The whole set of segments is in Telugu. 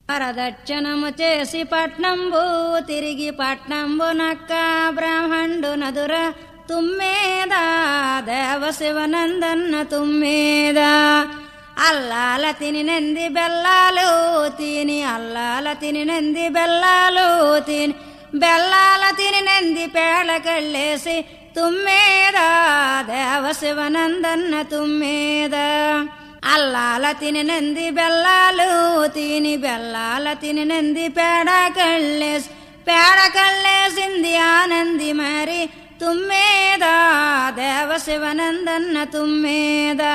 వరదక్షిణము చేసి పట్నంబు తిరిగి పట్నంబు నక్క బ్రాహ్మణుడు నదుర తుమ్మేదా దేవ శివనందన్న తుమ్మేదా అల్లాల తిని నంది బెల్లాలు తిని అల్లాల తిని నంది బెల్లాలు తిని బెల్లాల తిని నంది పేళకెళ్ళేసి తుమ్మేదా దేవ శివనందన్న తుమ్మేదా అల్లాల తిని నంది బెల్లాలు తిని బెల్లాల తిని నంది పేడ కళ్ళేసి పేడ కళ్ళేసింది ఆనంది మరి తుమ్మేదా దేవ శివనందన్న తుమ్మేదా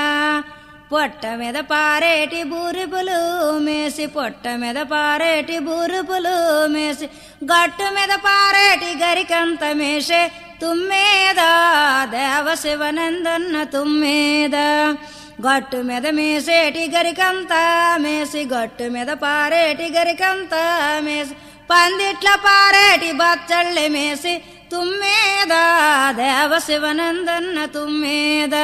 పొట్ట మీద పారేటి బూరుపులు మేసి పొట్ట మీద పారేటి బూరుపులు మేసి గట్టు మీద పారేటి గరికంత మేసే తుమ్మేదా దేవ శివనందన్న తుమ్మేదా గట్టు మీద మేసేటి గరికంతా మేసి గట్టు మీద పారేటి గరికంతా మేసి పందిట్ల పారేటి బచ్చళ్ళి మేసి తుమ్మేదా దేవ శివనందన్న తుమ్మేదా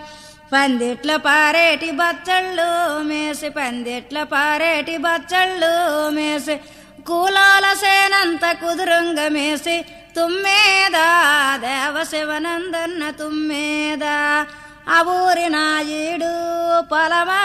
పందిట్ల పారేటి బచ్చళ్ళు మేసి పందిట్ల పారేటి బచ్చళ్ళు మేసి కూలాల సేనంత కుదురుంగ మేసి తుమ్మేదా దేవ శివనందన్న తుమ్మేదా ఆ ఊరి నాయుడు పొలమా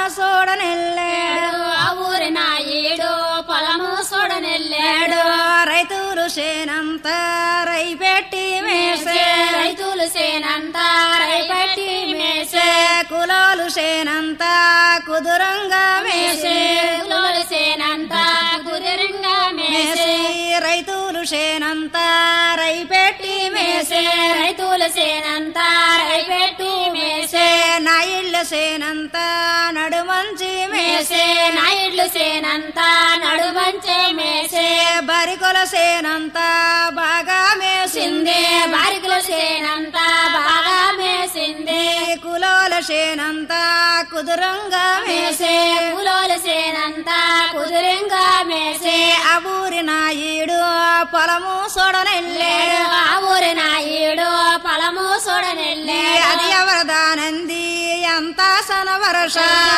చూడనెళ్ళాడు ఆ ఊరి నాయుడు పొలము చూడనెళ్ళాడు రైతులు సేనంతా రైపెట్టి మేసే రైతులు సేనంతా రైపట్టి మేసే కులాలు సేనంతా కుదురంగా మేసే కులోలు సేనంతా కుదిరంగా మేసే మేసి రైతులు సేనంతా రైపెట్టి మేసే మేసే రైతులు సేనంతా రైపెట్టి మేసే నా ఇళ్ళ సేనంతా నడుమంచి మేసే మేసే నాయుడ్లు సేనంతా నడుమంచే మేసే బరికొల సేనంతా బాగా మేసింది సిందే బారికుల సేనంతా బాగా మేసిందే కులాల సేనంతా కుదురంగా మేసే మేసే కులోల సేనంతా కుదురంగా మేసే ఆ ఊరి నాయుడు పొలము చూడనెళ్ళాడు ఆ ఊరి నాయుడు పొలము చూడనెళ్ళే అది ఎవరదానంది ఎంత సనవరస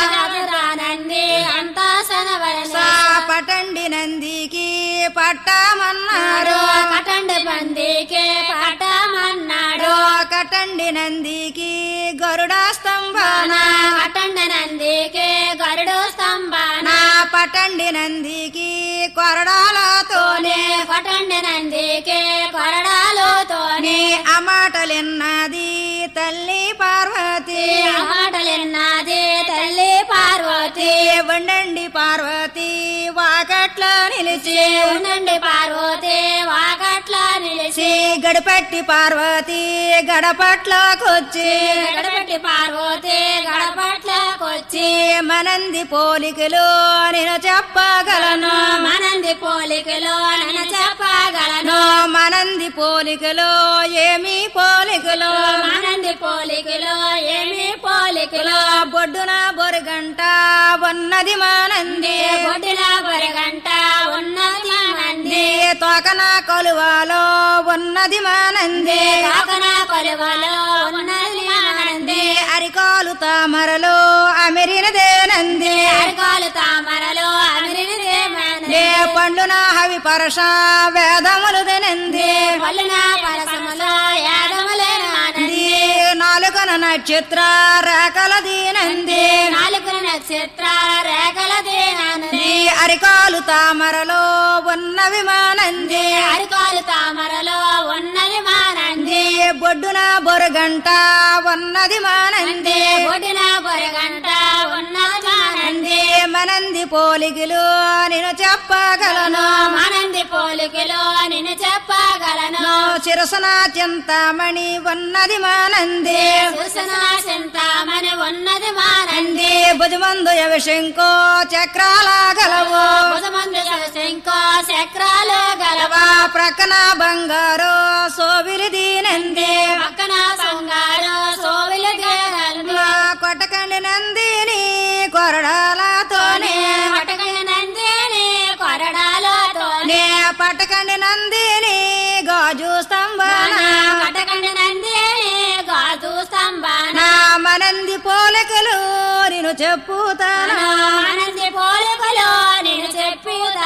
రానంది అంతా సనవరస పటండి నందికి పట్టమన్నారు కటండి పందికి పట్టమన్నాడు కటండి నందికి గరుడా స్తంభాన కటండి నందికి గరుడు స్తంభాన నా పటండి నందికి కొరడాలతోనే కటండి నందికి కొరడాలతోని ఆ మాటలిన్నది తల్లి పార్వతి మాటలిన్నది తల్లి పార్వతి వండండి పార్వతి వాకట్ల నిలిచి ఉండండి పార్వతి వాకట్ల నిలిచి గడిపట్టి పార్వతి గడపట్లకొచ్చి గడపెట్టి పార్వతి గడపట్లకొచ్చి మనంది పోలికలు నేను చెప్పగలను మనంది పోలికలో నన్ను చెప్పగలను మనంది పోలికలు ఏమి పోలికలు మనంది పోలికలో ఏమి పోలికలో బొడ్డున బొరుగంట ఉన్నది మానంది కొట్టిన బరగంట ఉన్నది మంది తోకన కొలువాలో ఉన్నది మానంది కాకన కొలువలో ఉన్నది మంది అరికాలు తామరలో అమెరినదేనంది అరకాలు తామరలో అమిరిదే ఏ పండున హవి పరష వేదములు తినంది పల్లున పరసములో యాదములేనానంది నాలుకన నక్షత్ర రేఖల దీనంది నాలుగు నక్షత్ర రేఖల దేనానంది ఈ అరికాలు తామరలో ఉన్నవి మానంది అరికాలు తామరలో ఉన్నది మానంది బొడ్డున బొరగంట ఉన్నది మానంది ఒడిన బొరగంట ఉన్నది మానంది మనంది పోలికలు నేను చెప్పగలను మానంది పోలికలో నేను చెప్పగలను చిరసన చింతామణి ఉన్నది మానంది సుసన చింతామణి ఉన్నది మానంది భుజమందు యవశంకో చక్రాల గలవు బుధమందు శంకో చక్రాలు గలవ ఆ ప్రక్కన బంగారు సోవిలి దీనంది పక్కన సంగారు సోవిలు దేనంది ఆ కొట్టకండి నందిని కొరడాలతోనే పటకన నందిని కొరడాలతోనే నే పట్టకండి నందిని గాజు స్తంభాన పటకండి నందిని గాజు స్తంభాన నా మనంది పోలికలు నేను చెప్పుతాను ఆనంది పోలికలో నేను చెప్పి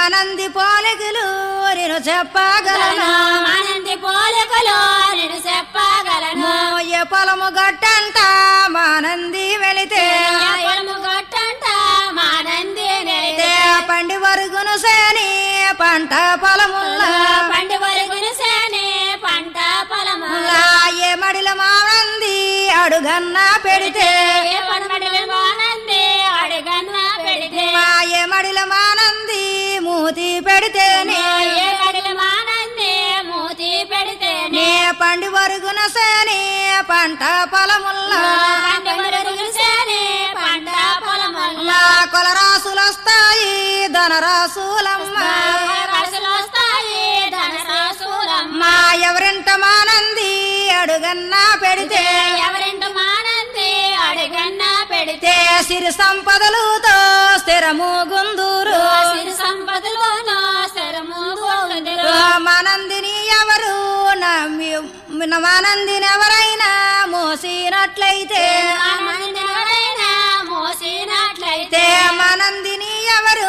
మానంది పోలికలు నేను చెప్పగలను మానంది పోలికలు నేను చెప్పగలను మోయ పొలము గట్టంట మానంది వెళితే పొలము గట్టంట మానంది తే పండి వరుగును సేని పంట పొలముల్లా పండు వరుగును సేనే పంట పొలము ఏ మడిల మానంది అడుగన్నా పెడితే ఏ పడమడిల మానంది అడుగన్న పెడితే మా ఏ మడిల మానంది మూతి పెడితేనే ఏ కడిల మానంది మూతి పెడితే నే పండి వరుగున సేని పంట పొలముల్లా పండు వరుగును సేనే పంట పొలము నా కొలరాసులొస్తాయి ధనరాసులమ్మ రాసులు వస్తాయి ధనరాశులమ్మ మా ఎవరింట మానంది అడుగన్నా పెడితే ఎవరింటి మానంది అడుగన్న పెడితే తే సిరి సంపదలుతో స్థిరము గుందూరు సిరి సంపదలోనో స్థిరము గోవిందుడు. మానందిని ఎవరు నమ్మి మానందిని ఎవరైనా మోసినట్లయితే మనల్ని ఎవరైనా మోసినట్లయితే తే మానందిని ఎవరు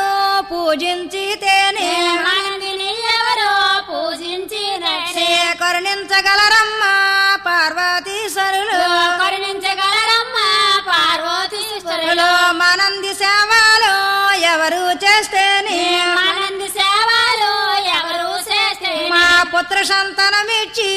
పూజించితేనే మనల్ని ఎవరో పూజించినట్లే తే కరుణించగలరమ్మ పార్వతీశ్వరులు కరుణించగలరమ్మ పార్వతీశ్వరులు మానంది సేవలు ఎవరు చేస్తేనే ఆనంది సేవలు ఎవరు చేస్తే మా పుత్ర సంతానమిచ్చి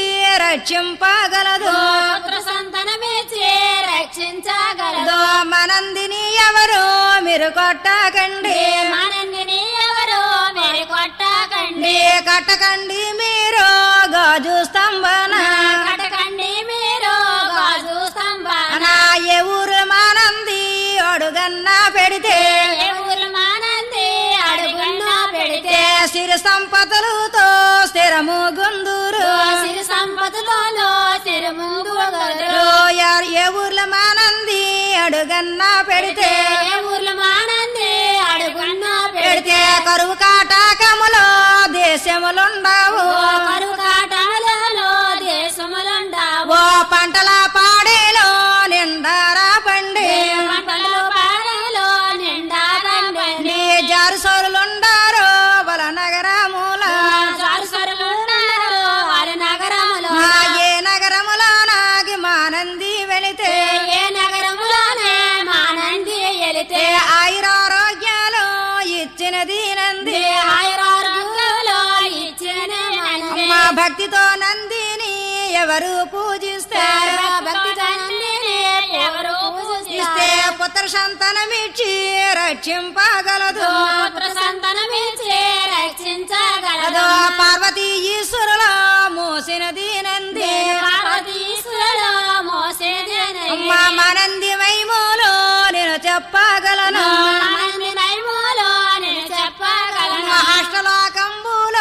రక్షింపగలదు పుత్ర సంతానమిచ్చి రక్షించగలదు దో మనందిని ఎవరు మీరు కొట్టకండి మానందిని ఎవరు మీరు కొట్టకండి నీ కట్టకండి మీరు గాజు స్తంభన కటకండి మీరు గాజు స్తంభాన నా ఏ ఊరు మానంది అడుగన్నా పెడితే ఏ ఊరు మానంది అడుగున్నా పెడితే తే సిరి సంపదలతో స్థిరము గుందూరు సిరి సంపదలోనో సిరి ముందు ఓ యార్ ఏ ఊర్ల మానంది అడుగన్నా పెడితే ఏ ఊర్లో మానంది అడుగున్నా పెడితే పెడితే కరువు కాటాకములో దేశములుండవు కరువు కాటాలలో దేశములుండావు ఓ పంటల పాడేలో నిండారా పండి పంటలు పాడలో నిండా నీ జారు సోరులుండారో బల నగరముల జారుసరులున్నారు వారి నగరములో నా ఏ నగరముల నాగి మానంది వెళితే ఏ నగరములోనే మానంది ఎలితే ఏ ఆయురారోగ్యాలు ఇచ్చినది నంది ఆయురారోగ్యంలో ఇచ్చిన మనదే మా భక్తితో నందిని ఎవరు పూజిస్తారు భక్తి తండ్రిని ఎవరు పూజిస్తారు ఇస్తే పుత్ర సంతానమిచ్చి రక్షింపగలదు పుత్ర సంతానమిచ్చి రక్షించగలదు అదో పార్వతీ ఈశ్వరుల మోసినది నంది పార్వతీశ్వరుడు మోసేదేనయ్యే. మా మనంది వైమూలు నేను చెప్పగలను ఆనంది నైమూలో నేను చెప్పగలను అష్టలోకంబులో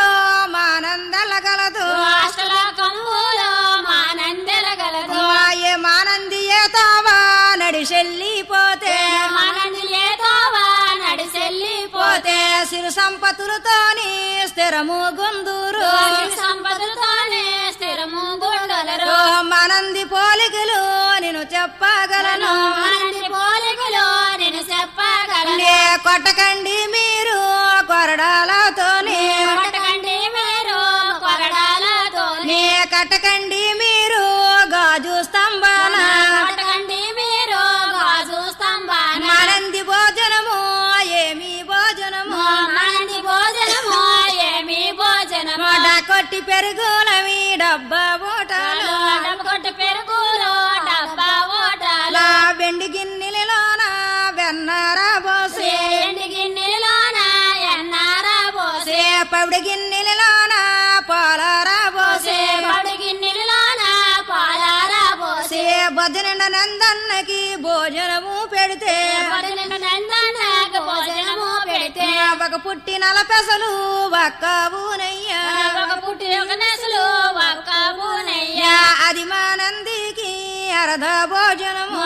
మానందలగలదు అష్టలోకములో మానందెలగలదు మా ఏ మానంది ఏ తావా నడిచెల్లిపోతే మానంది లేదోవా నడిచెల్లిపోతే పోతే సిరు సంపతులతోని స్థిరము గుందూరు సంపదలతోనే స్థిరము గుండలరు ఓ మనంది పోలికలు నేను చెప్పగలను ఆనంది పోలికలు నేను చెప్పగలను నే కొట్టకండి మీరు కొరడాలతోని కొట్టకండి మీరు కొరడాలతో నే కట్టకండి మీరు గాజు స్తంభాన కొట్టకండి మీరు గాజు స్తంభాన మనంది భోజనము ఏమి భోజనము మానంది భోజనము ఏమి భోజనము మొట కొట్టి పెరుగులవి డబ్బా బోటాలు డబ్బు కొట్టు పెరుగులు డబ్బా ఓటాలు నా వెండి గిన్నెలలోన వెన్నారా పోసి ఎండి గిన్నెలోన ఎన్నారా పోసే పవిడి గిన్నెలలోన పాలారా పోసి పడు గిన్నెలోన పాలారా పోసే భజన నందన్నకి భోజనము పెడితే పడిన నందనకు భోజనము పెడితే ఒక పుట్టినల పెసలు ఒక్కవునయ్యా ఒక పుట్టి ఒక నెసలు ఒక్క పూనయ్య యా అది మా నందికి అరధ భోజనము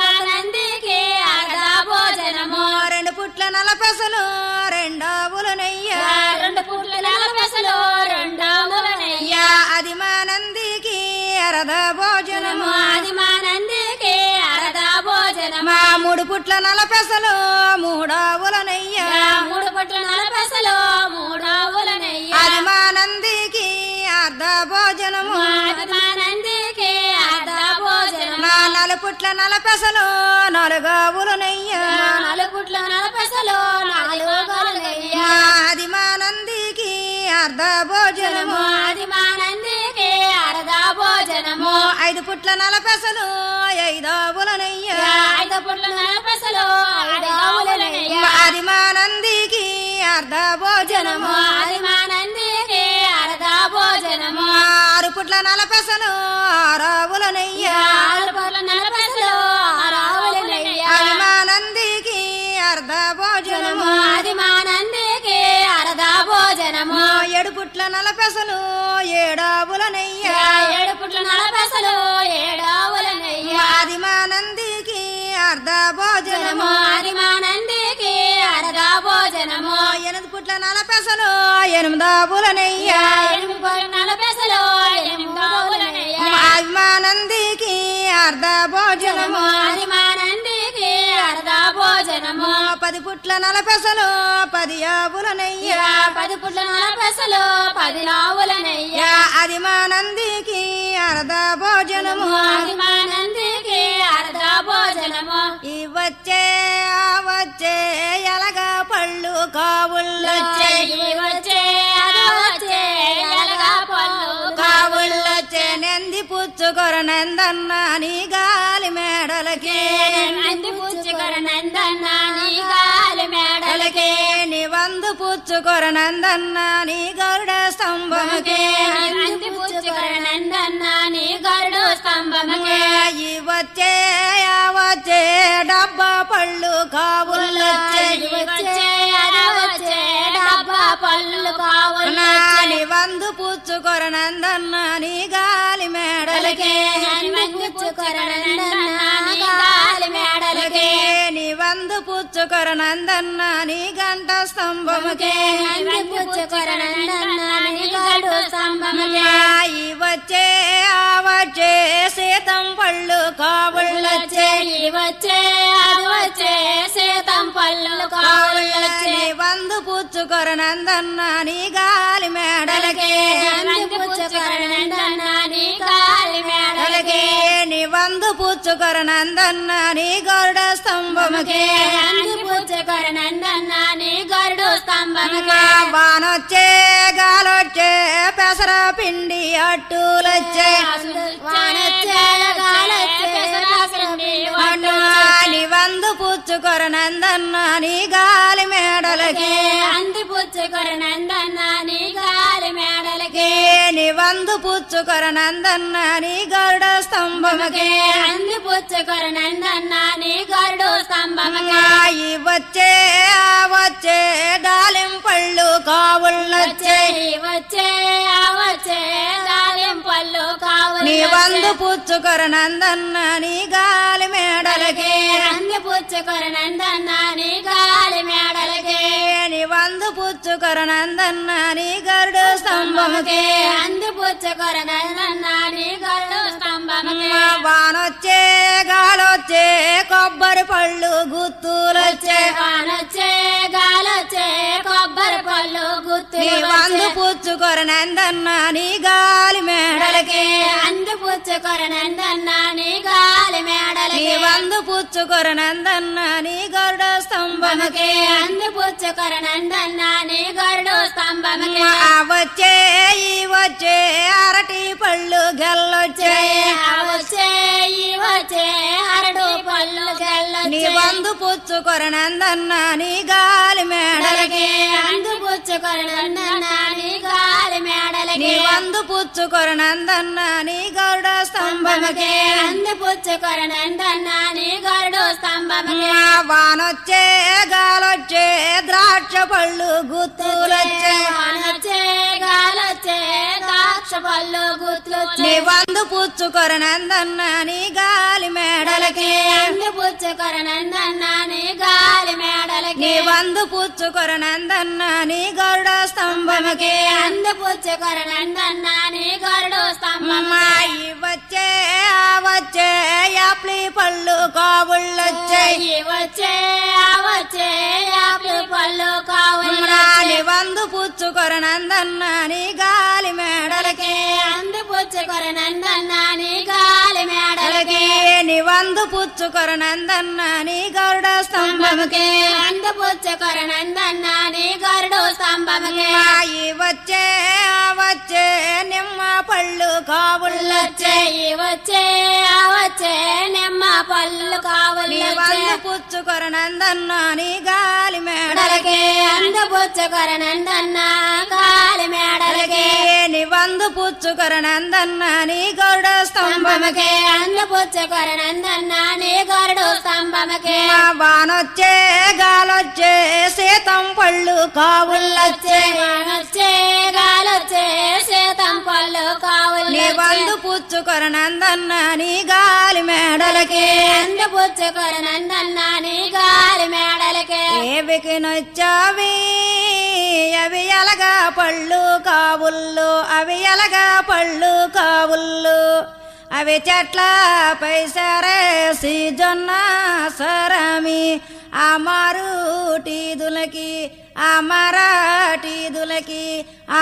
నందికి అర్ధ భోజనము రెండు పుట్ల నల పెసలు రెండవులనయ్యా రెండు పుట్ల నలపెసలు రెండములనయ్య యా అది మా నందికి అరధ భోజనము అది మా నందికి అర్ధ భోజనము మా మూడు పుట్ల నల పెసలు మూడవులనయ్యా మూడు పుట్ల నలపెసలు భోజనము అభిమానందికి అర్ధ భోజనము నా నలుపుట్ల నలపెసలు నలుగావులు నెయ్య నలుగుట్ల నలపెసలు నాలుగు నెయ్య ఆదిమానందికి అర్ధ భోజనము అభిమానందికి అర్ధ భోజనము ఐదు పుట్ల నలపెసలు ఐదావుల నెయ్య ఐదు పుట్ల నలపెసలు ఐదు ఆవుల నెయ్య ఆదిమానందికి అర్ధ భోజనము అభిమానందికి అర్ధ భోజనము ఆరు పుట్ల నలపెసలు ఆరావుల నెయ్య ఆరు పుట్ల నలపెసలు ఆరు ఆవుల నెయ్య అభిమానందికి అర్ధ భోజనము అభిమానందికి అర్ధ భోజనము ఏడు పుట్ల నలపెసలు ఏడావుల నెయ్య ఏడు పుట్ల నలపెసలు ఏడు ఆవుల నెయ్య ఆదిమానందికి అర్ధ భోజనము అభిమానందికి అర్ధ భోజనము ఎనిమిది పుట్ల నలపెసలు ఎనిమిదావుల నెయ్య ఎనిమిది పుట్ల నలపెసలు ఎనిమిది ఆవుల నెయ్య అభిమానందికి అర్ధ భోజనము అభిమానందికి అర్ధ భోజనము పది పుట్ల నలపెసలు పది ఆవుల నెయ్య పది పుట్ల నలపెసలు పది ఆవుల నెయ్య అదిమానందికి అర్ధ భోజనము అభిమానందికి అర్ధ భోజనము ఈ వచ్చే ఆ వచ్చే ఎలగా పళ్ళు కావుళ్ళొచ్చే వచ్చే వచ్చే అది వచ్చే ఎలగా పళ్ళు కావుళ్ళొచ్చే నెంది పుచ్చుకొరనందన్న నీ గాలి మేడలకి నంది పుచ్చుకర నందన్న నీ గాలి మేడలకే నీ వందు పుచ్చుకొరనందన్న నీ గరుడ స్తంభముకే నంది పుచ్చుకర నందన్న నీ గరుడు స్తంభముకే ఈ వచ్చే ఆ వచ్చే డబ్బా పళ్ళు కావుళ్ళొచ్చే వచ్చే అది వచ్చే డబ్బా పళ్ళు కావులు నాని వందు పుచ్చుకొరనందన్న నీ గాలి మేడలకే నంది పుచ్చుకర నందన్న నీ గాలి మేడలకే నీ వందు పుచ్చుకొరనందన్న నీ గంట స్తంభముకే నంది పుచ్చుకర నందన్న నీ గరుడు స్తంభముకే ఈ వచ్చే ఆ వచ్చే సీతం పళ్ళు కావుళ్ళొచ్చే వచ్చే వచ్చే అది వచ్చే సీతం పళ్ళు కావులొచ్చే నీ వందు పుచ్చుకొరనందన్న నీ గాలి మేడలకే నంది పుచ్చుకర నందన్న నీ గాలి మేడలకే నీ వందు పుచ్చుకొరనందన్న నీ గరుడ స్తంభముకే నంది పుచ్చుకర నందన్న నీ గరుడు స్తంభముకే వానొచ్చే గాలొచ్చే పెసర పిండి అట్టులొచ్చే వానొచ్చే గాలొచ్చే పెసరాసురుండి అటు నీ వందు పుచ్చుకొరనందన్న నీ గాలి మేడలకే అంది పుచ్చుకర నందన్న నీ గాలి మేడలకే నీ వందు పుచ్చుకొరనందన్న నీ గరుడ స్తంభముకే అంది పుచ్చుకర నందన్న నీ గరుడు స్తంభముకే ఈ వచ్చే ఆ వచ్చే దాలిం పళ్ళు కావుళ్ళొచ్చే వచ్చే వచ్చే ఆ వచ్చే దాలిం పళ్ళు కావులు నీ వందు పుచ్చుకొరనందన్న నీ గాలి మేడలకే అంది పుచ్చుకర నందన్న నీ గాలి మేడలకే నీ వందు పుచ్చుకొరనందన్న నీ గరుడు స్తంభముకే అంది పుచ్చుకర నందన్న నీ గరుడు స్తంభముకే వానొచ్చే గాలొచ్చే కొబ్బరి పళ్ళు గుత్తులొచ్చే వానొచ్చే గాలొచ్చే కొబ్బరి పళ్ళు గుత్తు నీ వందు పుచ్చుకొరనందన్న నీ గాలి మేడలకే అంది పుచ్చుకర నందన్న నీ గాలి నీ మేడలకే వందు పుచ్చుకొరనందన్న నీ గరుడ స్తంభముకే అంది పుచ్చుకర నందన్న నీ గరుడు స్తంభముకే ఆ వచ్చే ఈ వచ్చే అరటి పళ్ళు గెల్లొచ్చే ఆ వచ్చే ఈ వచ్చే అరడు పళ్ళు నీ గెల్లొచ్చే వందు పుచ్చుకొరనందన్న నీ గాలి మేడలకే మేడలకే అందు పుచ్చుకర నందన్న నీ గాలి మేడలకే నీ వందు పుచ్చుకొరనందన్న నీ గరుడ స్తంభముకే స్తంభముకే అందు పుచ్చుకర నందన్న నీ గరుడు స్తంభముకే ఆ వానొచ్చే గాలొచ్చే ద్రాక్ష పళ్ళు గుత్తులొచ్చే వానొచ్చే గాలొచ్చే ద్రాక్ష పళ్ళు గుత్లు నీ వందు పుచ్చుకొరనందన్న నీ గాలి మేడలకే అందు పుచ్చుకర నందన్న నీ గాలి మేడలకే నీ వందు పుచ్చుకొరనందన్న నీ గరుడ స్తంభముకే అందు పుచ్చుకర నందన్న నీ గరుడు స్తంభముకే అమ్మాయి వచ్చే ఆ వచ్చే యాప్లి పళ్ళు కావుళ్ళొచ్చే వచ్చే వచ్చే ఆ వచ్చే యాపిల్ పళ్ళు కావులు రాని వందు పుచ్చుకొరనందన్న నీ గాలి మేడలకే అందు పుచ్చుకర పుచ్చుకొరనందన్న నీ గాలి మేడలకి నివందు పుచ్చుకొరనందన్న నీ గరుడ స్తంభముకే అందు పుచ్చుకొరనందన్న నీ గరుడు స్తంభముకి మాయి వచ్చే ఆ వచ్చే నిమ్మ పళ్ళు కావుళ్ళొచ్చే వచ్చే ఈ వచ్చే ఆ వచ్చే నిమ్మ పళ్ళు కావులు నివందు పుచ్చుకొరనందన్న నీ గాలి మేడలకే మేడలకి అందు పుచ్చుకొరనందన్న గాలి మేడలకి నివందు పుచ్చుకొరనందన్న నీ గరుడ స్తంభముకే స్తంభముకి అందు పుచ్చుకొరనందన్న నీ గరుడు స్తంభముకి మా వానొచ్చే గాలొచ్చే సీతం పళ్ళు కావుళ్ళొచ్చే వచ్చే గాలొచ్చే సీతం పళ్ళు కావులు నివందు పుచ్చుకొరనందన్న నీ గాలి మేడలకే అందు పుచ్చుకొరనందన్న నీ గాలి మేడలకి ఏవికి నొచ్చావి అవి ఎలగా పళ్ళు కావుళ్ళు అవి ఎలగా పళ్ళు కావుళ్ళు అవి చెట్ల పైసరేసి జొన్న సరమి ఆ మారుటీదులకి ఆ మరాఠీదులకి ఆ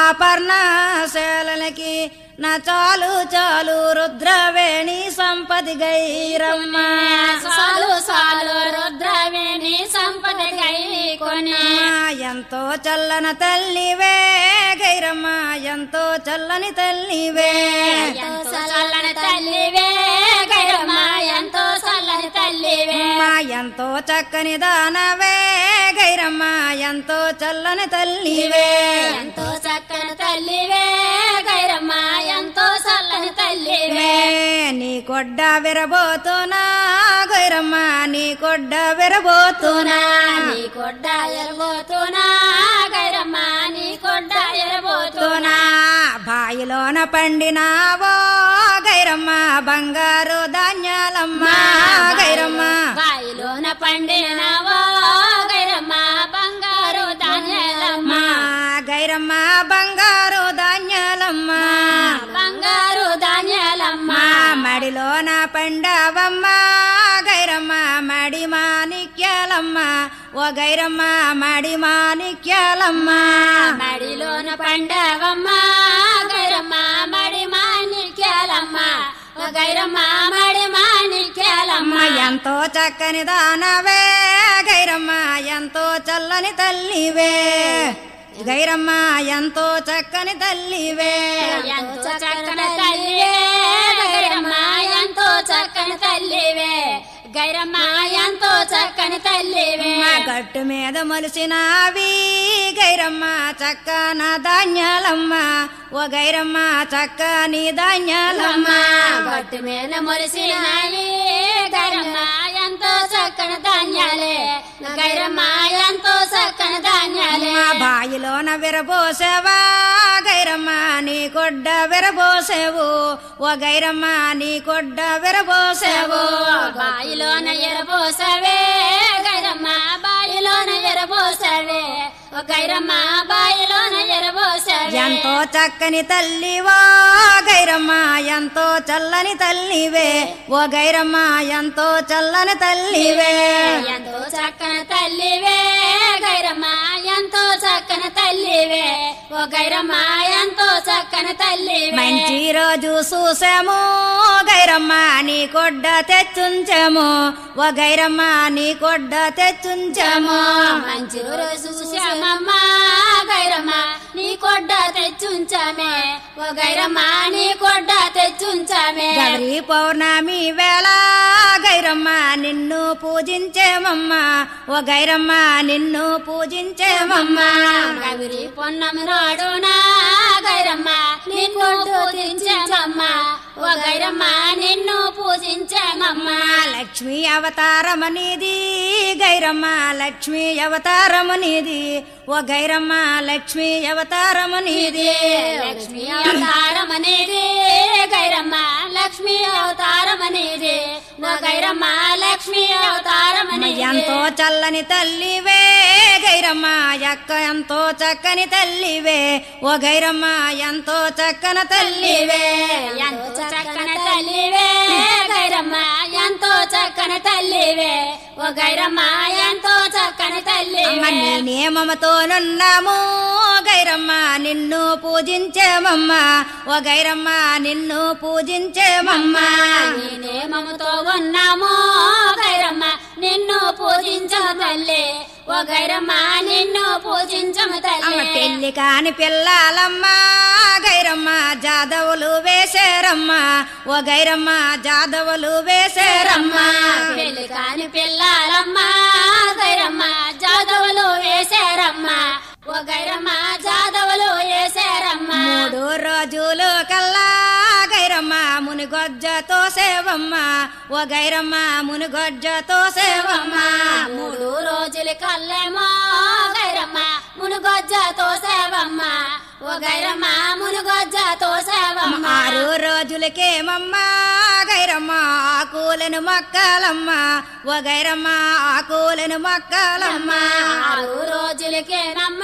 పర్ణశాలలకి నా చాలు చాలు రుద్రవేణి సంపది గైరమ్మ సాలు సాలు రుద్రవేణి సంపద గై కొని అమ్మా, ఎంతో చల్లన తల్లివే గైరమ్మ ఎంతో చల్లని తల్లివే ఎంతో చల్లని తల్లివే గైరమ్మ ఎంతో చల్లని తల్లివే అమ్మా, ఎంతో చక్కని దానవే గైరమ్మ ఎంతో చల్లని తల్లివే ఎంతో చక్కని తల్లివే గైరమ్మ ఎంతో చల్లని తల్లివే వే, నీ కొడ్డ విరబోతున్నా గైరమ్మ నీ కొడ్డ విరబోతున్నా నీ కొడ్డ ఎరబోతున్నా గైరమ్మ నీ కొడ్డ ఎరబోతున్నా తోనా బాయిలోన పండినావో గైరమ్మ బంగారు ధాన్యాలమ్మ గైరమ్మ బాయిలోన పండినవో గైరమ్మ బంగారు ధాన్యాలమ్మ మా గైరమ్మ బంగారు ధాన్యాలమ్మ బంగారు ధాన్యాలమ్మ మా మడిలోన పండావమ్మ గైరమ్మ మడి మాణిక్యాలమ్మ ఓ గైరమ్మ మడి మాణిక్యాలమ్మ మడిలోన పండవమ్మ గైరమ్మ మడి మాణిక్యాలమ్మ ఓ గైరమ్మ మడి మాణిక్యాలమ్మ అమ్మ ఎంతో చక్కని దానవే గైరమ్మ ఎంతో చల్లని తల్లివే గైరమ్మ ఎంతో చక్కని తల్లివే ఎంతో చక్కని తల్లివే గైరమ్మ ఎంతో చక్కని తల్లివే గైరమ్మ ఎంతో చక్కని తల్లివే మా గట్టు మీద మొలిసినావి గైరమ్మ చక్కన ధాన్యాలమ్మ ఓ గైరమ్మ చక్కని ధాన్యాలమ్మ గట్టు మీద మొలిసినవి గైరమ్మ ఎంతో చక్కని ధాన్యాలే గైరమ్మ ఎంతో చక్కని ధాన్యాలే మా బాయిలోన విరబోసేవా గైరమ్మ నీ కొడ్డ విరబోసేవు ఓ గైరమ్మ నీ కొడ్డ విరబోసేవు బాయిలోన ఎరబోసవే గైరమ్మ బాయిలోన ఎరబోసవే ఓ గైరమ్మ బాయిలోన ఎరబోసవే ఎంతో చక్కని తల్లివో గైరమ్మ ఎంతో చల్లని తల్లివే ఓ గైరమ్మ ఎంతో చల్లని తల్లివే ఎంతో చక్కని తల్లివే గైరమ్మ ఎంతో చక్కని తల్లివే ఓ గైరమ్మ ఎంతో చక్కని తల్లివే మంచి రోజు చూసాము గైరమ్మ నీ కొడ్డ తెచ్చుంచాము ఓ గైరమ్మ నీ కొడ్డ తెచ్చుంచాము మంచి రోజు చూసామమ్మా గైరమ్మ నీ కొడ్డ తెచ్చుంచామే ఓ గైరమ్మ నీ కొడ్డ తెచ్చుంచామే గౌరీ పౌర్ణమి వేళ గైరమ్మ నిన్ను పూజించేమమ్మా ఓ గైరమ్మ నిన్ను పూజించేమమ్మా గౌరి పొన్నమి రాడునా గైరమ్మ నిన్ను పూజించామమ్మా ఓ గైరమ్మ నిన్ను పూజించామమ్మా లక్ష్మీ అవతారమనిది గైరమ్మ లక్ష్మీ అవతారమనిది ఓ గైరమ్మ లక్ష్మీ అవతారమనిది లక్ష్మీ అవతారం అనేది గైరమ్మ లక్ష్మీ అవతారం అనేది ఓ గైరమ్మ లక్ష్మీ అవతారం అనేది ఎంతో చల్లని తల్లివే గైరమ్మ ఎక్క ఎంతో చక్కని తల్లివే ఓ గైరమ్మ ఎంతో చక్కన తల్లివే ఎంతో చక్కని తల్లివే గైరమ్మ ఎంతో చక్కని తల్లివే ఓ గైరమ్మ ఎంతో చక్కని అమ్మ తల్లివే నీ నియమముతోనున్నాము గైరమ్మ నిన్ను పూజించేమమ్మ ఓ గైరమ్మ నిన్ను పూజించేమమ్మ నీ నేమముతో ఉన్నాము గైరమ్మ నిన్ను పూజించము తల్లి ఓ గైరమ్మ నిన్ను పూజించము అమ్మ తల్లి పెళ్లి కాని పిల్లలమ్మ గైరమ్మ జాదవులు వేసేరమ్మ ఓ గైరమ్మ జాదవులు వేసేరమ్మ పెళ్లి కాని పిల్లలమ్మ గైరమ్మ జాదవులు వేశారమ్మ ఓ గైరమ్మ జాదవులు వేశారమ్మ మూడు రోజులు కల్లా గైరమ్మ మునిగొజ్జతో సేవమ్మ ఓ గైరమ్మ మునిగొజ్జతో సేవమ్మ మూడు రోజుల కల్లేమో గైరమ్మ మునుగొజ్జతో సేవమ్మ ఓ గైరమ్మ మునుగొజ్జతో సేవమ్మ ఆరు రోజులకేమమ్మ గైరమ్మ ఆకులను మొక్కలమ్మ ఓ గైరమ్మ ఆకులను మొక్కలమ్మ ఆరు రోజులకేనమ్మ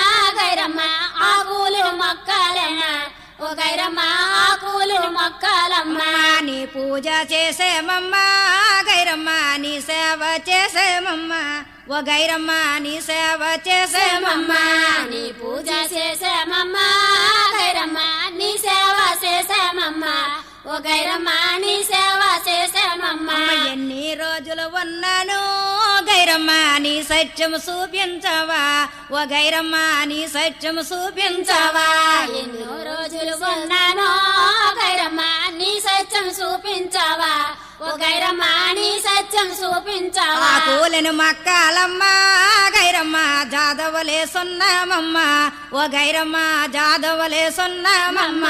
గైరమ్మ ఆకులు మొక్కలేనా ఓ గైరమ్మ ఆకులు మొక్కలమ్మ నీ పూజ చేసేమమ్మ గైరమ్మ నీ సేవ చేసేమమ్మ ఓ గైరమ్మ నీ సేవ చేసేమమ్మ నీ పూజ చేసామమ్మ గైరమ్మ నీ సేవ చేసామమ్మ ఓ గైరమ్మ నీ సేవ చేసామమ్మ అమ్మ ఎన్ని రోజులు ఉన్నాను గైరమ్మ నీ సత్యము చూపించవా ఓ గైరమ్మ నీ సత్యము చూపించవా ఎన్నో రోజులు ఉన్నాను గైరమ్మ నీ సత్యం చూపించావా ఓ గైరమ్మ నీ సత్యం చూపించావా ఆ కూలను మక్కాలమ్మ గైరమ్మ జాదవలే సున్నామమ్మ ఓ గైరమ్మ జాదవలే సున్నామమ్మ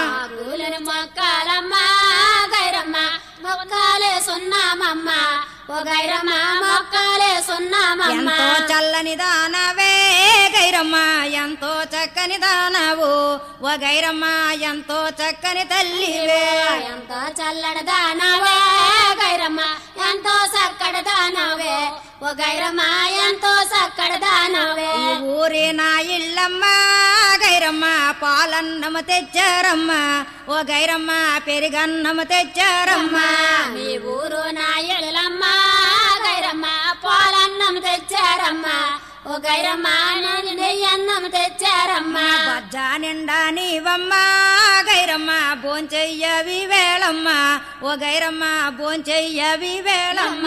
కూలను మొక్కాలమ్మ గైరమ్మ మొక్కాలే సున్నామమ్మ ఓ గైరమ్మ మొక్కాలే సున్నామమ్మ ఎంతో చల్లని దానవే గైరమ్మ ఎంతో చక్కని దానవు ఓ గైరమ్మ ఎంతో చక్కని తల్లివే ఎంతో చల్లడి దానవే గైరమ్మ ఎంతో చక్కడి దానవే ఓ గైరమ్మ ఎంతో చక్కడి దానవే ఈ ఊరి నా ఇల్లమ్మ గైరమ్మ పాలన్నము తెచ్చారమ్మ ఓ గైరమ్మ పెరిగన్నము తెచ్చారమ్మ మీ ఊరు నా ఎడలమ్మ గైరమ్మ పాలన్నం తెచ్చారమ్మ ఓ గైరమ్మ నేను నెయ్యన్నం తెచ్చారమ్మ బజ్జ నిండా నీవమ్మ గైరమ్మ భోంచెయ్యవి వేళమ్మ ఓ గైరమ్మ భోంచెయ్యవి వేళమ్మ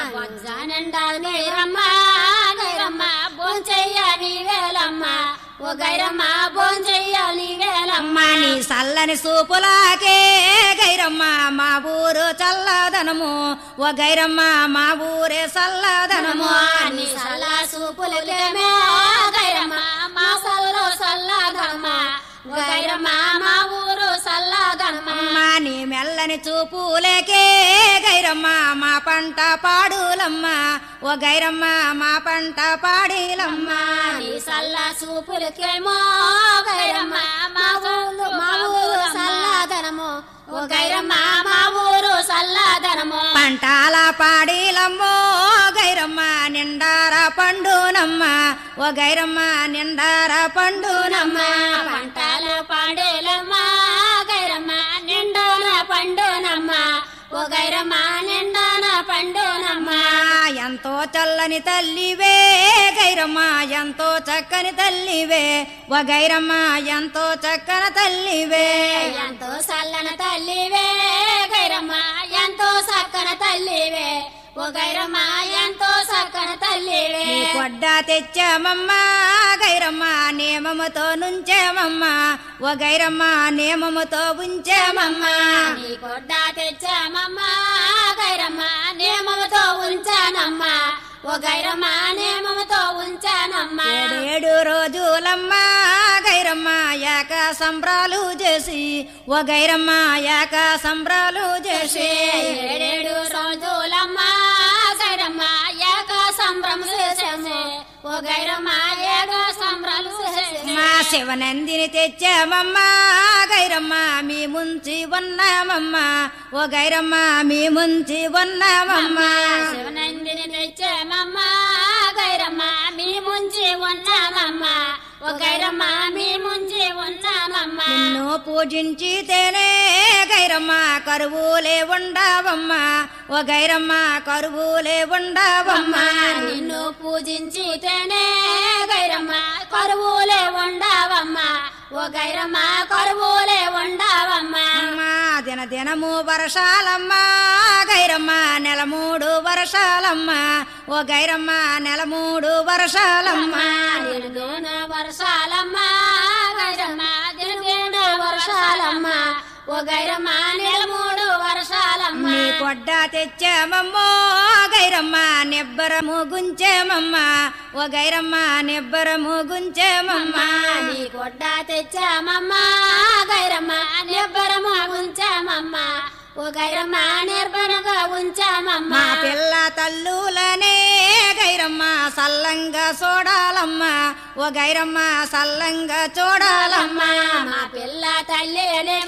వంజానండా గైరమ్మ గైరమ్మ భోంచెయ్య నీ వేలమ్మ ఓ గైరమ్మ భోంచెయ్య నీ వేలమ్మ అమ్మ నీ సల్లని సూపులాకే గైరమ్మ మా ఊరు చల్లదనము ఓ గైరమ్మ మా ఊరే చల్లదనము నీ సల్లా సూపులకేమే గైరమ్మ మా సల్లో సల్లాదమ్మ ఓ గైరమ్మ మా ఊరు సల్లాదమ్మ అమ్మ నీ మెల్లని చూపులేకే గైరమ్మ మా పంట పాడులమ్మ ఓ గైరమ్మ మా పంట పాడిలమ్మ నీ సల్లా సూపులకేమో గైరమ్మ మా ఊరు మా ఊరు సల్లాదనము ఓ గైరమ్మ మా ఊరు సల్లాదనము పంటాల పాడిలమ్మో గైరమ్మ నిండార పండునమ్మ ఓ గైరమ్మ నిండార పండునమ్మ పంటల పాడేలమ్మ గైరమ్మ నిండాన పండునమ్మ ఓ గైరమ్మ నిండాన పండునమ్మ ఎంతో చల్లని తల్లివే గైరమ్మ ఎంతో చక్కని తల్లివే ఓ గైరమ్మ ఎంతో చక్కని తల్లివే ఎంతో సల్లన తల్లివే గైరమ్మ ఎంతో సక్కన తల్లివే ఓ గైరమ్మ ఎంతో సక్కన తల్లివే నీ కొడ్డ తెచ్చామమ్మ గైరమ్మ నియమముతో నుంచామమ్మ ఓ గైరమ్మ నియమముతో ఉంచామమ్మ నీ కొడ్డ తెచ్చామమ్మ గైరమ్మ నియమముతో ఉంచానమ్మ ఓ గైరమ్మ నియమముతో ఉంచానమ్మ ఏడేడు రోజులమ్మ గైరమ్మ యాక సంబరాలు చేసి ఓ గైరమ్మ యాక సంబరాలు చేసి ఏడేడు రోజులమ్మ గైరమ్మ ఏక సంభ్రమ చేసాము ఓ గైరమ్మ ఏక సంభ్రాలు చేసాము మా శివనందిని తెచ్చామమ్మ గైరమ్మ మీ ముంచి ఉన్నామమ్మ ఓ గైరమ్మ మీ ముంచి ఉన్నామమ్మ శివనందిని తెచ్చామమ్మ గైరమ్మ మీ ముంచి ఉన్నామమ్మ ఓ గైరమ్మ మీ ముంచి ఉన్నామమ్మ నిన్ను పూజించితేనే గైరమ్మ కరువులే ఉండవమ్మ ఓ గైరమ్మ కరువులే ఉండవమ్మ నిన్ను పూజించితేనే గైరమ్మ కరువులే ఉండా ఓ గైరమ్మ కరువులే ఉండవమ్మా అమ్మా దిన దినము వర్షాలమ్మ గైరమ్మ నెల మూడు వర్షాలమ్మ ఓ గైరమ్మ నెల మూడు వర్షాలమ్మ దినదిన వర్షాలమ్మ గైరమ్మ దినదిన వర్షాలమ్మ ఓ గైరమ్మ నెల మూడు వర్షాలమ్మ నీ కొడ్డ తెచ్చామమ్మో గైరమ్మ నిబ్బరము గుంచేమమ్మ ఓ గైరమ్మ నిబ్బరము గుంచేమమ్మ నీ కొడ్డ తెచ్చామమ్మ గైరమ్మ నిబ్బరము ఉంచామమ్మ ఓ గైరమ్మ నిర్భరగా ఉంచామమ్మ మా పిల్ల తల్లులనే గైరమ్మ సల్లంగా చూడాలమ్మ ఓ గైరమ్మ సల్లంగా చూడాలమ్మ మా పిల్ల తల్లి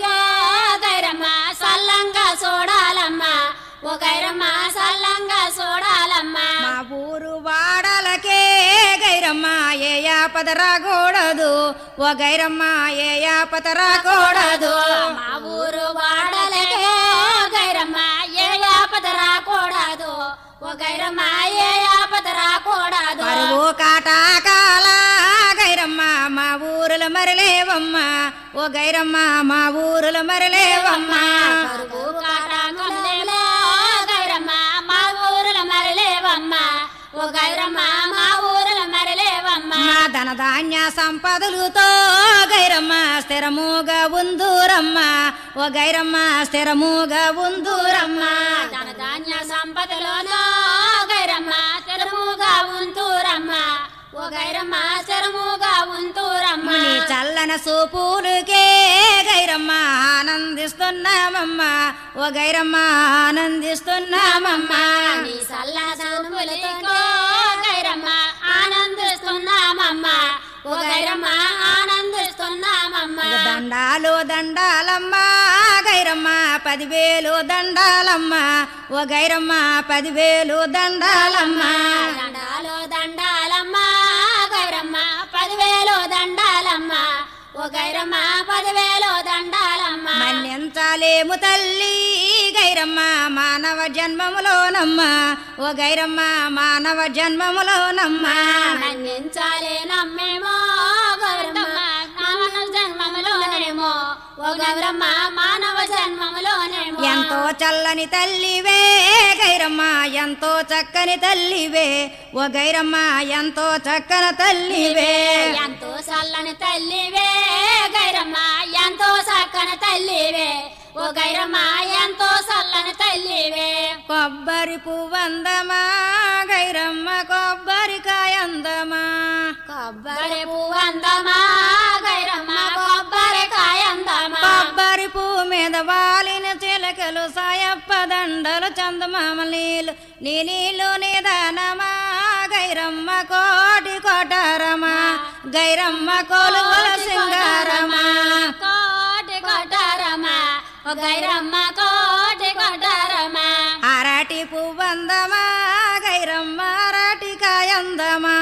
గైరమ్మ సల్లంగా చూడాలమ్మా ఓ గైరమ్మ సల్లంగా చూడాలమ్మా మా ఊరు వాడలకే గైరమ్మ ఏ యాపద రాకూడదు ఓ గైరమ్మ ఏ యాపద రాకూడదు మా ఊరు వాడలకే గైరమ్మ ఏ ఆపద రాకూడదు ఓ గైరమ్మ ఏ ఆపద రాకూడదు కరువు కాటాకాల గైరమ్మ మా ఊరుల మరలేవమ్మ ఓ గైరమ్మ మా ఊరుల మరలేవమ్మ కరువు కాటాకులేలే గైరమ్మ మా ఊరుల మరలేవమ్మ ఓ గైరమ్మ మా ఊరుల మరలేవమ్మ మా ధన ధాన్య సంపదలుతో గైరమ్మ స్థిరముగా ఉందూరమ్మ ఓ గైరమ్మ స్థిరముగా ఉందూరమ్మ ధన ధాన్య సంపదలోనో గైరమ్మ స్థిరముగా ఉంటూరమ్మ ఓ గైరమ్మ స్థిరముగా ఉంటూరమ్మ నీ చల్లన సూపులకే గైరమ్మ ఆనందిస్తున్నామమ్మ ఓ గైరమ్మ ఆనందిస్తున్నామమ్మ నీ సల్ల సనుములతో గైరమ్మ ఆనందిస్తున్నామమ్మ ఓ గైరమ్మ ఆనందిస్తున్నామమ్మ దండాలు దండాలమ్మ గైరమ్మ పదివేలు దండాలమ్మ ఓ గైరమ్మ పదివేలు దండాలమ్మ దండాలు దండాలమ్మ గైరమ్మ పదివేలు దండాలమ్మ ఓ గైరమ్మ పదివేలు దండాలమ్మ మన్నించాలేము తల్లి గైరమ్మ మానవ జన్మములోనమ్మ ఓ గైరమ్మ మానవ జన్మములోనమ్మ మన్నించాలే నమ్మేమో గౌరమ్మ మానవ జన్మములోనేమో ఓ గౌరమ్మ మానవ జన్మములోనేమో ఎంతో చల్లని తల్లివే గైరమ్మ ఎంతో చక్కని తల్లివే ఓ గైరమ్మ ఎంతో చక్కని తల్లివే ఎంతో చల్లని తల్లివే గైరమ్మ ఎంతో చక్కని తల్లివే ఓ గైరమ్మ ఎంతో చల్లని తల్లివే కొబ్బరి పువ్వందమా గైరమ్మ కొబ్బరికాయ అందమా కొబ్బరి పువ్వందమా గైరమ్మ కొబ్బరికాయ అందమా కొబ్బరి పువ్వు మీద వాలిన చిలకలు సాయప్ప దండలు చందమామ నీళ్ళు నీ నీళ్ళు నిదానమా గైరమ్మ కోటి కొటారమా గైరమ్మ కొలువల సింగారమా కోటి కొట్టారమ్మా ఓ గైరమ్మ కోటి కొట్టారమ్మా అరటి పువ్వందమా గైరమ్మ అరటి కాయందమా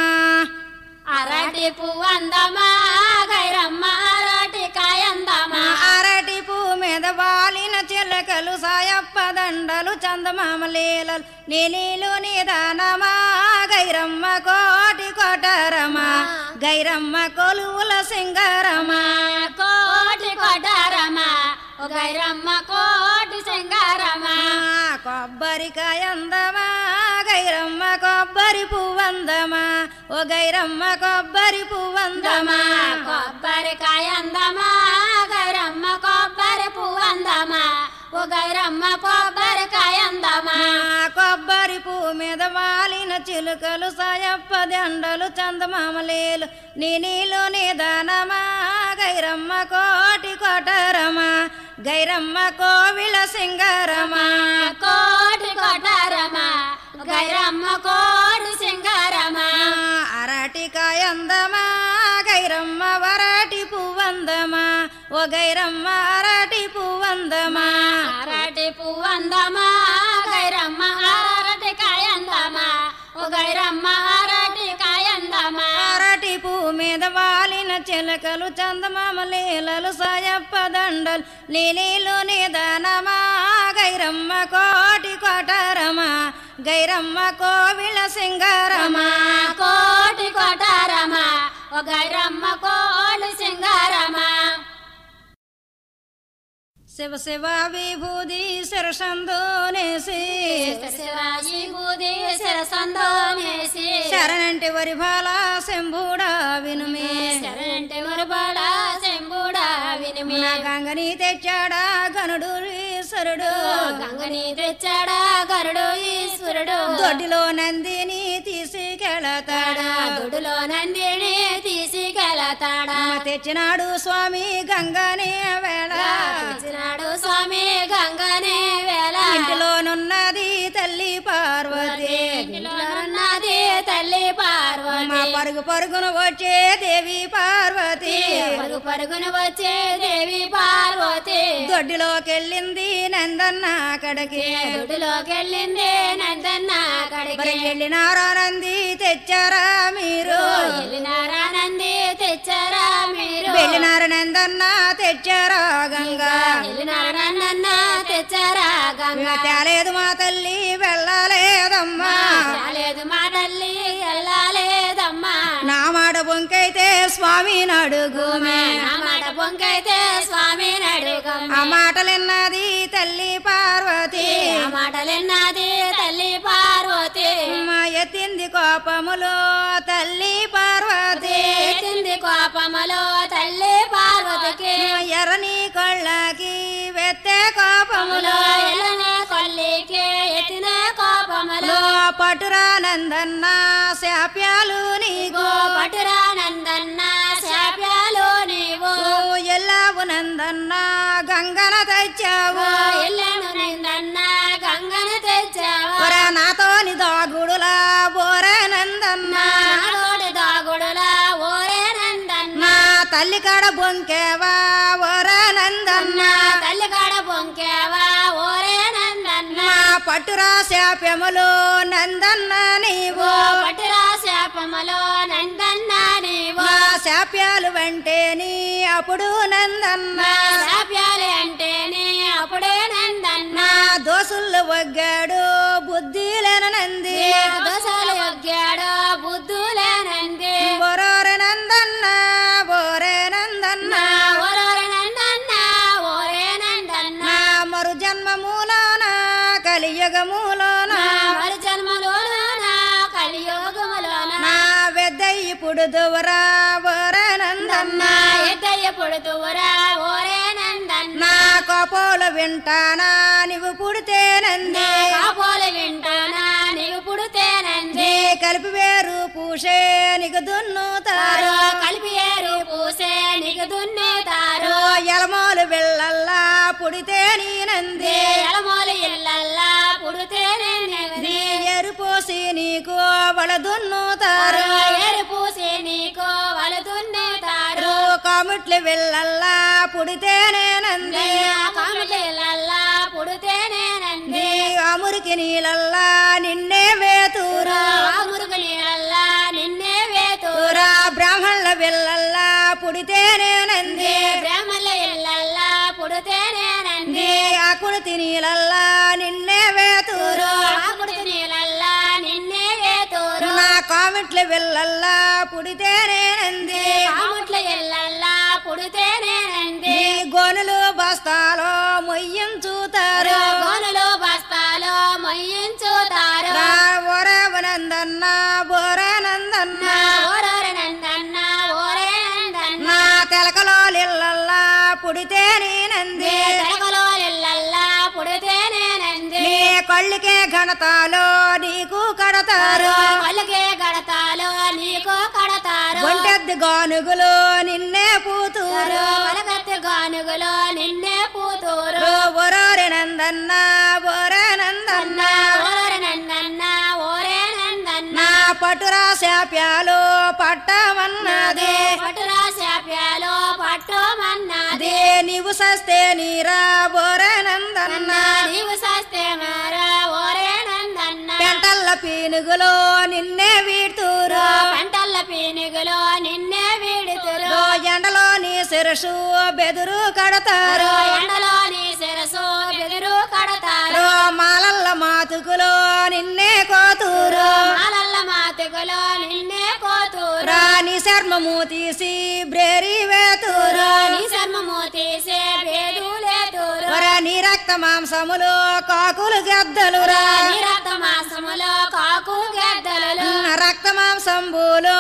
అరటి పువ్వందమా గైరమ్మ అరటి కాయందమా అరటి పువ్వు మీద వాలిన చిలకలు సాయప్ప దండలు చందమామ లీలలు నీ నీళ్ళు నిదానమా గైరమ్మ కోటి కొటారమా గైరమ్మ కొలువుల సింగారమా కోటి కొట్టారమ్మా ఓ గైరమ్మ కోటి సింగారమ్మా కొబ్బరికాయ అందమా గైరమ్మ కొబ్బరి పువ్వందమా ఓ గైరమ్మ కొబ్బరి పువ్వందమా కొబ్బరికాయ అందమా గైరమ్మ కొబ్బరి పువ్వందమా ఓ గైరమ్మ కొబ్బరికాయ అందమా కొబ్బరి పువ్వు మీద వాలిన చిలుకలు సాయప్ప దండలు చందమామలేలు నీ నీళ్ళు నిదానమా గైరమ్మ కోటి కొటరమా గైరమ్మ కోవిల సింగారమా కోటి కొట్టారమ్మా గైరమ్మ కోటి సింగారమ్మా అరటికాయ అందమా గైరమ్మ వరటి పువ్వందమా ఓ గైరమ్మ అరటి పువ్వందమా అరటి పువ్వందమా గైరమ్మ అరటి కాయందమా ఓ గైరమ్మ అరటి కాయందమా అరటి పువ్వు మీద వాలిన చిలకలు చందమామ లీలలు సాయప్ప దండలు నీ నీళ్ళు నిదానమా గైరమ్మ కోటి కొటరమా గైరమ్మ కోవిల సింగారమా కోటి కొట్టారమ్మా ఓ గైరమ్మ కోటి సింగారమ్మా శివ శివ విభూది శిరసందోనేసి శివాజీ బూది శిరసందోనేసి శరణంటి వరి బాల శంభుడా వినుమే శరణంటే మురబడ శంభుడా వినిమి నా గంగని తెచ్చాడా గనుడు ఈశ్వరుడు గంగని తెచ్చాడా గరుడు ఈశ్వరుడు దొడ్డిలో నందిని తీసుకెళతాడా దొడులో నందిని తీసుకెళతాడా తెచ్చినాడు స్వామి గంగనే వేళ తెచ్చినాడు స్వామి గంగనే వేళ ఇంటిలోనున్నది తల్లి పార్వతి ఇంటిలోనున్నది తల్లి పార్వతి మా పరుగు పరుగున వచ్చే దేవి పార్వతి పరుగు పరుగున వచ్చే దేవి పార్వతి దొడ్డిలోకెళ్ళింది నందన్న అక్కడికి దొడ్డులోకెళ్ళింది నందన్న మరి కడికి వెళ్ళినారా నంది తెచ్చారా మీరు వెళ్ళినారా నంది తెచ్చారా మీరు వెళ్ళినారు నందన్న తెచ్చారా గంగా వెళ్ళినారా నన్న తెచ్చారా గంగ తేలేదు మా తల్లి వెళ్ళలేదమ్మా రాలేదు మా తల్లి వెళ్ళలేదమ్మా నా మాట బొంకైతే స్వామి నడుగుమే నా మాట పొంకైతే స్వామి నడుగమ్మ ఆ మాటలిన్నది తల్లి పార్వతి ఆ మాటలెన్నది తల్లి పార్వతి మా ఎత్తింది కోపములో తల్లి పార్వతి ఎత్తింది కోపములో తల్లి పార్వతికి ఎర్రని కళ్ళకి వెత్తే కోపములో ఎల్లనే కొల్లికి ఎత్తిన కోపములో పటురానందన్న శాప్యాలు నీకు పటురానందన్న శాప్యాలు నీవు ఎల్లావు నందన్న గంగన తెచ్చావు ఎల్లను నిందన్న గంగను తెచ్చావా ఒర నాతోని దాగుడులా బోరే నందన్న నాడోడి దాగుడులా ఓరే నందన్న నా తల్లి కాడ బొంకేవా ఓరే నందన్న నా తల్లి కాడ పొంకేవా ఓరే నందన్న నా పట్టురా శాప్యములు నందన్న నీవు పట్టురా శాపములో నందన్న నీవు నా శాప్యాలు వెంటే నీ అప్పుడు నందన్న నా శాప్యాలు అంటేనే అప్పుడే నందన్న నా దోసులు వగ్గాడు బుద్ధి లేనంది నీకు దోషాలు ఒగ్గాడు బుద్ధులేనంది బొరోరె నందన్న బోరే నందన్న నా ఓరోరే నందన్న ఓరే నందన్న నా మరు జన్మమూలోన కలియుగమూలోన నా మరి జన్మలోన కలియోగములోన నా వెద్ద ఇప్పుడు దువరా బోరే నందన్న నా ఎద్దయ్య పుడుతువురా ఓరే నందన్న నా కోపోలు వింటానా నీవు పుడితేనంది కాపోలు వింటానా నీవు పుడితేనంది నీ కలిపి వేరు పూసే నీకు దున్నుతారు తారు కలిపి ఏరు పూసే నీకు దున్నేతారు ఎలమోలు వెళ్ళల్లా పుడితే నీనంది ఎలమోలు ఇల్లల్లా పుడితేనే నీ ఎరుపోసి నీకు వల దున్నుతారు ఏరు పూసే నీకు వాళ్ళు దున్నేతారు కాముట్లు వెళ్ళల్లా పుడితే నేనంది కామిలల్లా పుడితేనేనంది నీ అమురికి నీళ్ళల్లా నిన్నే వేతూరు మురుగు నీళ్ళల్లా నిన్నే వేతూరా ఊరా బ్రాహ్మణుల వెళ్ళల్లా పుడితే నేనంది బ్రహ్మల ఇల్లల్లా పుడితేనేనంది నీ ఆకుడితి నీళ్ళల్లా నిన్నే వేతూరు ఆకుడి నీళ్ళల్లా నిన్నే వేతూరు నా కామెట్లు వెళ్ళల్లా పుడితే నేనంది కాముట్ల ఇల్లల్లా పుడితేనేనంది నీ గోనులు బస్తాలో మొయ్యించుతారు గోనులు బస్తాలో మొయ్యించుతారు నా ఓరవనందన్న బోరనందన్న ఓరోరే నందన్న ఓరే నందన్న నా తెలకలో ఇళ్ళల్లా పుడితే నేనంది తెలగలో ఇల్లల్లా పుడితేనేనంది నీ కళ్ళకే ఘనతాలో నీకు కడతారు వాళ్ళకే గడతాలో నీకు కడతారు ఒంటెద్ది గానుగులు నిన్నే పూతూరు వలగత్తి గానుగులో నిన్నే పూతూరు ఒరోరి నందన్న బోరనందన్న ఓరే నందన్న ఓరే నందన్న నా పటురా శాప్యాలు పట్టమన్నది పట్టురా శాప్యాలో పట్టుమన్నది అదే నీవు సస్తే నీరా బోరనందన్న నీవు సస్తే మారా ఓరే నందన్న పెంటల్ల పీనుగులో నిన్నే వీడుతూరు పంటల్ల పీనుగులో నిన్నే వీడుతురు ఓ ఎండలో నీ శిరసు బెదురు కడతారు ఎండలో నీ శిరసు బెదురు కడతారు ఓ మాలల్ల మాతుకులో నిన్నే కోతూరు మాలల్ల మాతుకులో నిన్నే కోతూరు రాణి చర్మము తీసి బ్రేరి వేతూరు నీ చర్మము తీసే భేదులేతురు రక్త మాంసములు కాకులు గద్దలురా నీ రక్త మాసములో కాకు గద్దలు రక్త మాంసంబులు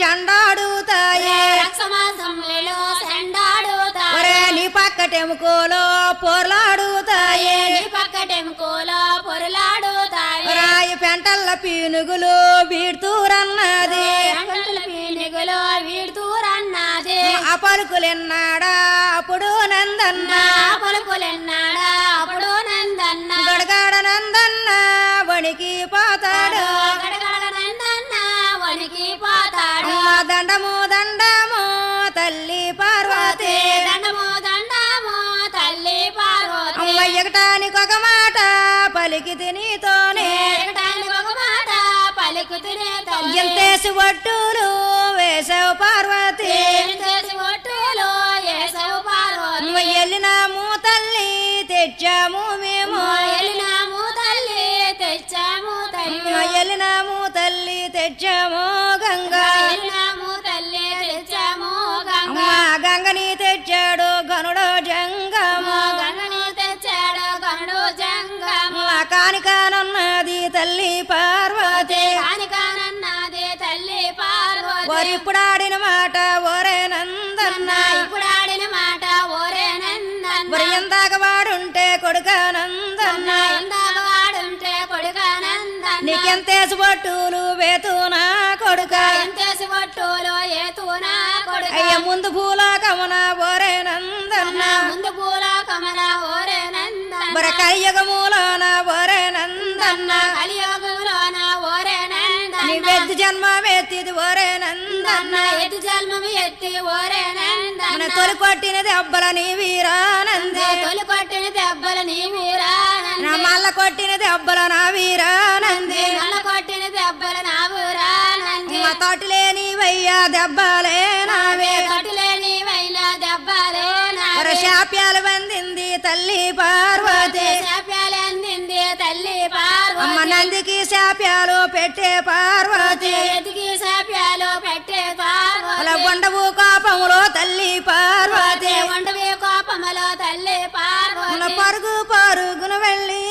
చండాడుతాయి రక్త మాసములలో సెండాడుతాయి ఒరే నీ పక్కటెముకలో పొర్లాడుతాయి నీ పక్కటెంకోలో పొరలాడుతాయి రాయి పెంటల్ల పీనుగులు వీడుతూరన్నది రంగుల పీనుగులో వీడుతూరన్నది ఆ పలుకులెన్నాడా అప్పుడు నందన్న నా పలుకులెన్నాడా అప్పుడు నందన్న గడగాడ నందన్న వణికి పోతాడు గడగడగ నందన్న వనికి పోతాడు అమ్మ దండము దండము తల్లి పార్వతి దండము దండము తల్లి పార్వతి అమ్మ ఎగటానికి ఒక మాట పలికి తినితోనే ఎగటానికి ఒక మాట పలుకుతునే తల్లి ఎంతేసి ఒట్టులు వేసావు పార్వతి ఏమి చేసి ఒట్టులో ఏసవు పార్వతి అమ్మ ఎల్లినాము తల్లి తెచ్చాము మేము ఎలినాము తల్లి తెచ్చాము తల్లి అమ్మ ఎల్లినాము తల్లి తెచ్చాము గంగా ఎలినాము తల్లి తెచ్చాము గంగ అమ్మ గంగని తెచ్చాడు గనుడు జంగము గంగను తెచ్చాడు గండు జంగము అమ్మ కానికానున్నది తల్లి పార్వతి కానికానన్నది తల్లి పార్వతి వరిప్పుడు ఆడిన మాట ఒరే నందన్న ఇప్పుడు ఆడిన మాట ఓరే నందన్న మరి ఎందాక వాడుంటే కొడుక నందన్న ఇందాక వాడుంటే కొడుక నందన్న నీకెంతేసి బొట్టులు వేతునా కొడుక ఎంతేసి ఒట్టులో ఏతునా కొడుక అయ్య ముందు భూలోకమున ఒరే నందన్న ముందు పూల కమల ఓరే నందన్న మరి కలియుగములోన ఒరే నందన్న కలియోగంలోన ఓరే నీ నందన్న వెద్దు జన్మ వెత్తిది ఒరే నందన్న ఎత్తు జన్మము ఎత్తి ఓరే మన నందన్న తొలి కొట్టిన దెబ్బల నీ వీరానంది తొలి కొట్టిన దెబ్బలు నీవు నా రానంది మల్ల కొట్టిన దెబ్బల నా వీరానంది నల్ల కొట్టిన దెబ్బలు నావు రానంది మా తోటలేని వయ్యా దెబ్బలే నావే తొట్టులేని వైన దెబ్బలు మరి శాప్యాలు వందింది తల్లి పార్వతి శాప్యాలు అందింది తల్లి అమ్మ పార్వతి నందికి శాప్యాలు పెట్టే పార్వతి ఎదిగి శాప్యాలు పెట్టే అలా పార్వతి ఉండవు కోపములో తల్లి పార్వతి ఉండవే కోపములో తల్లి మన పార్వతి పరుగు పరుగున వెళ్ళి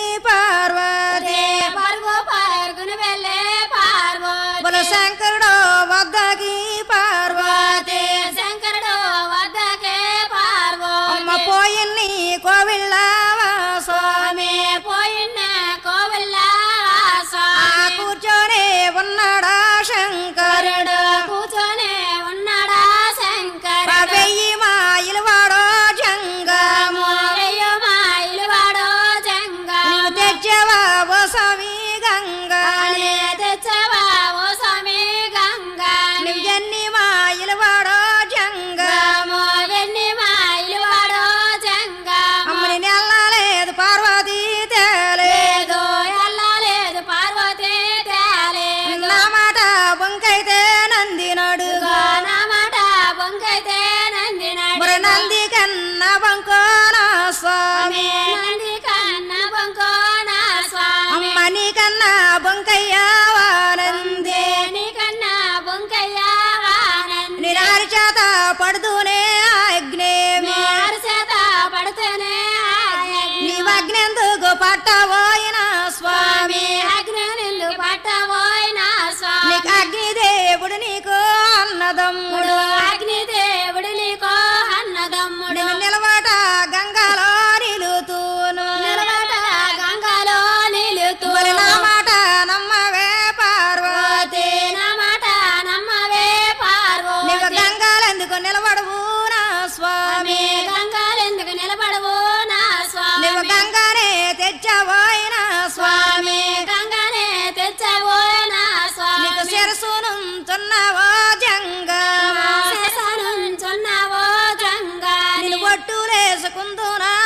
పార్వతి పరుగు పరుగును వెళ్ళే పార్వతి బుల శంకరుడు వద్దకి పార్వతి శంకరుడు వద్దకే పార్వతి అమ్మ పోయిన్ని కోవిళ్ళ స్వామి ఆమె పోయిన కోవిల్ల ఆ స్వామి కూర్చొని ఉన్నాడా శంకరుడు కూర్చొని ఉన్నాడా శంకర వెయ్యి మాయిలు వాడో జంగము మైలువాడో జంగా నీవు తెచ్చావా ఓ స్వామి గంగా తెచ్చవా ఓ స్వామి గంగా నువ్వు ఎన్ని మాయిలు వాడో జంగము వెన్ని మైలువాడో జంగా అమ్మని నెల్లలేదు పార్వతీ తేలే లేదు ఎల్లలేదు పార్వతి తేలేదు నా మాట బొంకైతే నందినడు నామాట బొంకైతే నందినాడు మరి నంది కన్నా బంకోనా స్వామి నంది కన్న బొంకోన స్వామి అమ్మ నీ కన్నా బొంకయ్యావా నంది నీ కన్నా బొంకయ్య వానంది నిరారి చేత పడుతూనే అగ్నేమి ఆరు చేత పడితేనే నీవు అగ్నెందుకు పట్టబోయిన స్వామి అగ్ని నిల్లు పట్టబోయిన స్వామి నీకు అగ్నిదేవుడు నీకు అన్నదమ్ముడు అగ్ని దేవుడు నీకో అన్నదమ్ముడు నిన్ను నిలబట గంగలో నిలుతూను నిలబడ గంగలో నిలుతూ మరి నా మాట నమ్మవే పార్వతి నా మాట నమ్మవే పార్వతి నీవు గంగాలెందుకు నిలబడవు నా స్వామి గంగాలెందుకు నిలబడవు నా స్వామి నువ్వు గంగానే తెచ్చబోయిన స్వామి గంగానే తెచ్చావో నా స్వామి నీకు శిరసునుంచున్నావో జంగమా శేషనుంచున్నావో గంగా నేను బొట్టులేసుకుందునా